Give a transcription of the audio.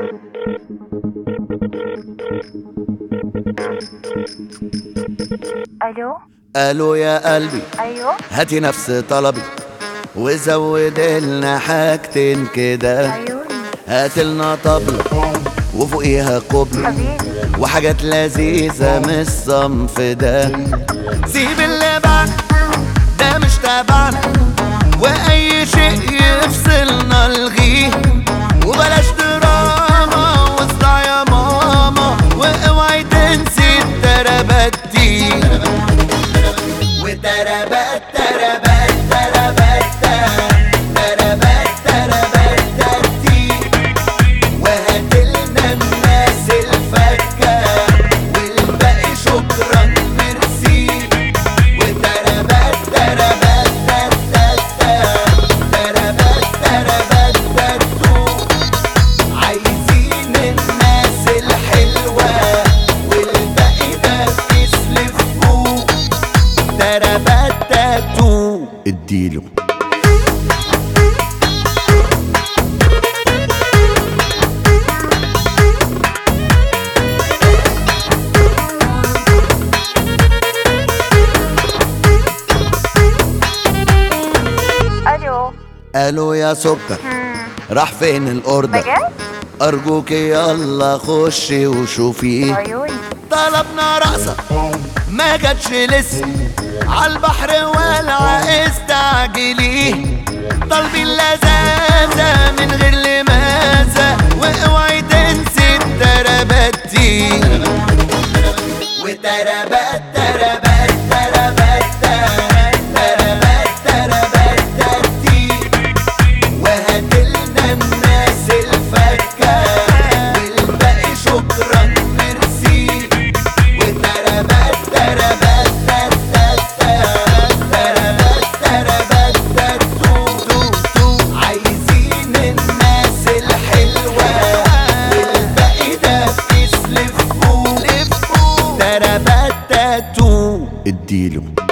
الو قالوا يا قلبي ايوه هاتي نفس طلبي وزود لنا حاجتين كده عيوني هاتلنا طبلة وفوقيها قبلة حبيبي وحاجات لذيذة من الصنف ده سيب اللي بعنا ده مش تبعنا واي شيء يفصلنا الغيه وبلاش دراما واصدع يا ماما واوعي تنسي التربات دي وتربات تربات تربات تربات تربات ترتي وهاتلنا الناس الفكة والباقي شكرا ميرسي وتربات تربات تربات تربات تربات ترتو عايزين الناس الحلوة والباقي ده يسلف فوق تربات تاتو اديله الو قالوا يا سكر راح فين الاوردر بجد ارجوك يلا خشي وشوفيه عيوني طلبنا رقصة ما جاتش لسه عالبحر والع استعجليه طالبين لذاذة من غير لمازة واوعي تنسي التربات دي وتربات تربات تربات تربات تربات ترتي وهاتلنا الناس الفكة والباقي شكرا ميرسي وتربات تربات تربات تربات تربات ترتو عايزين الناس الحلوة والباقي ده يسلف فوق تربات تاتو اديله